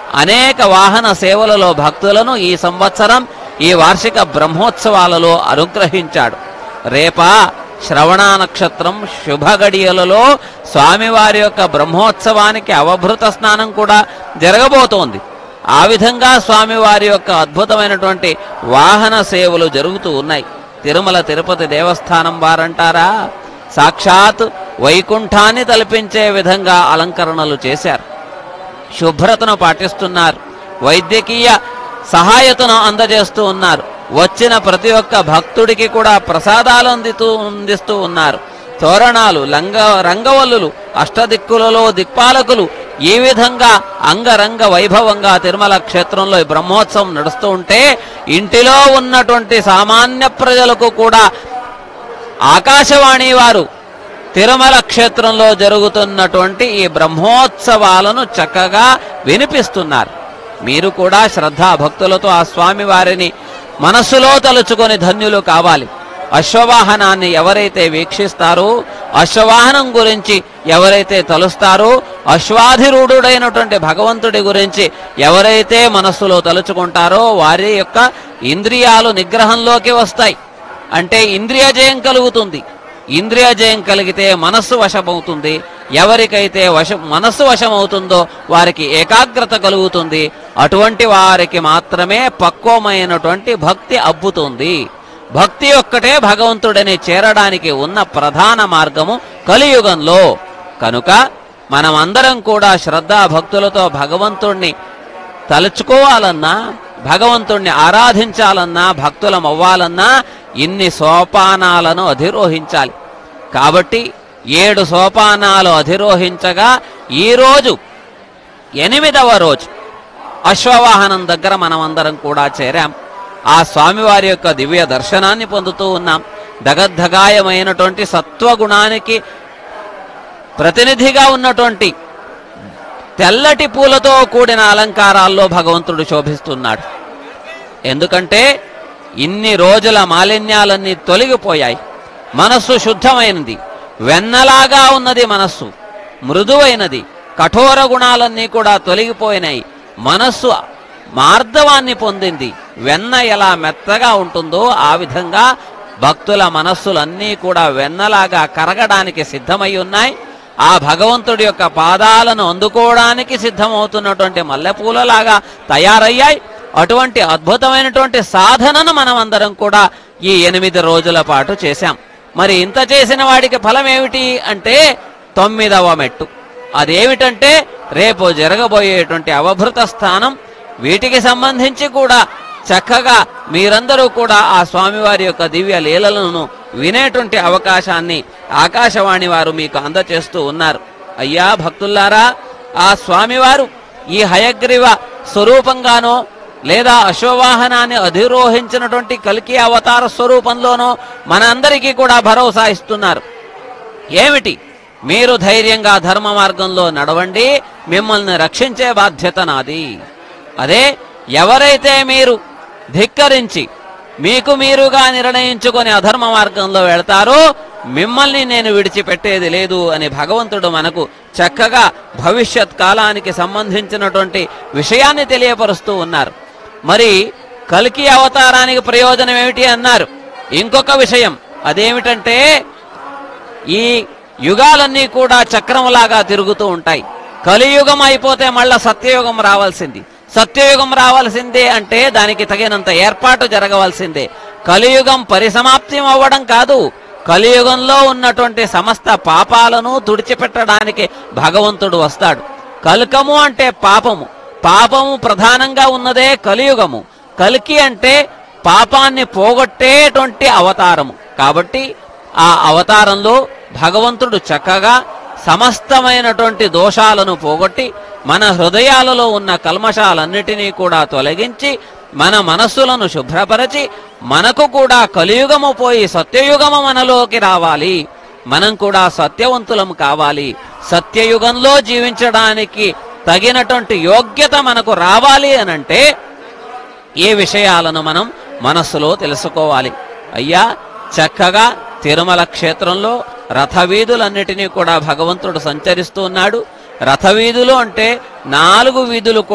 అనేక వాహన సేవలలో భక్తులను ఈ సంవత్సరం ఈ వార్షిక బ్రహ్మోత్సవాలలో అనుగ్రహించాడు రేపా శ్రవణ నక్షత్రం శుభగడియలలో స్వామివారి యొక్క బ్రహ్మోత్సవానికి అవభృత స్నానం కూడా జరగబోతోంది ఆ విధంగా స్వామివారి యొక్క అద్భుతమైనటువంటి వాహన సేవలు జరుగుతూ ఉన్నాయి తిరుమల తిరుపతి దేవస్థానం వారంటారా సాక్షాత్ వైకుంఠాన్ని తలపించే విధంగా అలంకరణలు చేశారు శుభ్రతను పాటిస్తున్నారు వైద్యకీయ సహాయతను అందజేస్తూ ఉన్నారు వచ్చిన ప్రతి ఒక్క భక్తుడికి కూడా ప్రసాదాలు అందితూ అందిస్తూ ఉన్నారు తోరణాలు లంగ రంగవల్లులు అష్టదిక్కులలో దిక్పాలకులు ఈ విధంగా అంగరంగ వైభవంగా తిరుమల క్షేత్రంలో ఈ బ్రహ్మోత్సవం నడుస్తూ ఉంటే ఇంటిలో ఉన్నటువంటి సామాన్య ప్రజలకు కూడా ఆకాశవాణి వారు తిరుమల క్షేత్రంలో జరుగుతున్నటువంటి ఈ బ్రహ్మోత్సవాలను చక్కగా వినిపిస్తున్నారు మీరు కూడా శ్రద్ధా భక్తులతో ఆ స్వామి వారిని మనస్సులో తలుచుకొని ధన్యులు కావాలి అశ్వవాహనాన్ని ఎవరైతే వీక్షిస్తారో అశ్వవాహనం గురించి ఎవరైతే తలుస్తారో అశ్వాధిరూఢుడైనటువంటి భగవంతుడి గురించి ఎవరైతే మనస్సులో తలుచుకుంటారో వారి యొక్క ఇంద్రియాలు నిగ్రహంలోకి వస్తాయి అంటే ఇంద్రియ జయం కలుగుతుంది ఇంద్రియ జయం కలిగితే మనస్సు వశమవుతుంది ఎవరికైతే వశ మనస్సు వశమవుతుందో వారికి ఏకాగ్రత కలుగుతుంది అటువంటి వారికి మాత్రమే పక్వమైనటువంటి భక్తి అబ్బుతుంది భక్తి ఒక్కటే భగవంతుడిని చేరడానికి ఉన్న ప్రధాన మార్గము కలియుగంలో కనుక మనమందరం కూడా శ్రద్ధా భక్తులతో భగవంతుణ్ణి తలుచుకోవాలన్నా భగవంతుణ్ణి ఆరాధించాలన్నా భక్తులం అవ్వాలన్నా ఇన్ని సోపానాలను అధిరోహించాలి కాబట్టి ఏడు సోపానాలు అధిరోహించగా ఈరోజు ఎనిమిదవ రోజు అశ్వవాహనం దగ్గర మనమందరం కూడా చేరాం ఆ స్వామివారి యొక్క దివ్య దర్శనాన్ని పొందుతూ ఉన్నాం దగద్ధగాయమైనటువంటి సత్వగుణానికి ప్రతినిధిగా ఉన్నటువంటి తెల్లటి పూలతో కూడిన అలంకారాల్లో భగవంతుడు శోభిస్తున్నాడు ఎందుకంటే ఇన్ని రోజుల మాలిన్యాలన్నీ తొలగిపోయాయి మనస్సు శుద్ధమైనది వెన్నలాగా ఉన్నది మనస్సు మృదువైనది కఠోర గుణాలన్నీ కూడా తొలగిపోయినాయి మనస్సు మార్ధవాన్ని పొందింది వెన్న ఎలా మెత్తగా ఉంటుందో ఆ విధంగా భక్తుల మనస్సులన్నీ కూడా వెన్నలాగా కరగడానికి సిద్ధమై ఉన్నాయి ఆ భగవంతుడి యొక్క పాదాలను అందుకోవడానికి సిద్ధమవుతున్నటువంటి మల్లెపూలలాగా తయారయ్యాయి అటువంటి అద్భుతమైనటువంటి సాధనను మనం అందరం కూడా ఈ ఎనిమిది రోజుల పాటు చేశాం మరి ఇంత చేసిన వాడికి ఫలం ఏమిటి అంటే తొమ్మిదవ మెట్టు అదేమిటంటే రేపు జరగబోయేటువంటి అవభృత స్థానం వీటికి సంబంధించి కూడా చక్కగా మీరందరూ కూడా ఆ స్వామివారి యొక్క దివ్య లీలలను వినేటువంటి అవకాశాన్ని ఆకాశవాణి వారు మీకు అందచేస్తూ ఉన్నారు అయ్యా భక్తుల్లారా ఆ స్వామివారు ఈ హయగ్రీవ స్వరూపంగానో లేదా అశ్వవాహనాన్ని అధిరోహించినటువంటి కల్కి అవతార స్వరూపంలోనో మనందరికీ కూడా భరోసా ఇస్తున్నారు ఏమిటి మీరు ధైర్యంగా ధర్మ మార్గంలో నడవండి మిమ్మల్ని రక్షించే బాధ్యత నాది అదే ఎవరైతే మీరు ధిక్కరించి మీకు మీరుగా నిర్ణయించుకొని అధర్మ మార్గంలో వెళతారో మిమ్మల్ని నేను విడిచిపెట్టేది లేదు అని భగవంతుడు మనకు చక్కగా భవిష్యత్ కాలానికి సంబంధించినటువంటి విషయాన్ని తెలియపరుస్తూ ఉన్నారు మరి కల్కి అవతారానికి ప్రయోజనం ఏమిటి అన్నారు ఇంకొక విషయం అదేమిటంటే ఈ యుగాలన్నీ కూడా చక్రంలాగా తిరుగుతూ ఉంటాయి కలియుగం అయిపోతే మళ్ళా సత్యయుగం రావాల్సింది సత్యయుగం రావాల్సిందే అంటే దానికి తగినంత ఏర్పాటు జరగవలసిందే కలియుగం పరిసమాప్తి అవ్వడం కాదు కలియుగంలో ఉన్నటువంటి సమస్త పాపాలను తుడిచిపెట్టడానికి భగవంతుడు వస్తాడు కల్కము అంటే పాపము పాపము ప్రధానంగా ఉన్నదే కలియుగము కల్కి అంటే పాపాన్ని పోగొట్టేటువంటి అవతారము కాబట్టి ఆ అవతారంలో భగవంతుడు చక్కగా సమస్తమైనటువంటి దోషాలను పోగొట్టి మన హృదయాలలో ఉన్న కల్మషాలన్నిటినీ కూడా తొలగించి మన మనస్సులను శుభ్రపరచి మనకు కూడా కలియుగము పోయి సత్యయుగము మనలోకి రావాలి మనం కూడా సత్యవంతులం కావాలి సత్యయుగంలో జీవించడానికి తగినటువంటి యోగ్యత మనకు రావాలి అనంటే ఏ విషయాలను మనం మనస్సులో తెలుసుకోవాలి అయ్యా చక్కగా తిరుమల క్షేత్రంలో రథవీధులన్నిటినీ కూడా భగవంతుడు సంచరిస్తూ ఉన్నాడు రథవీధులు అంటే నాలుగు వీధులు కూడా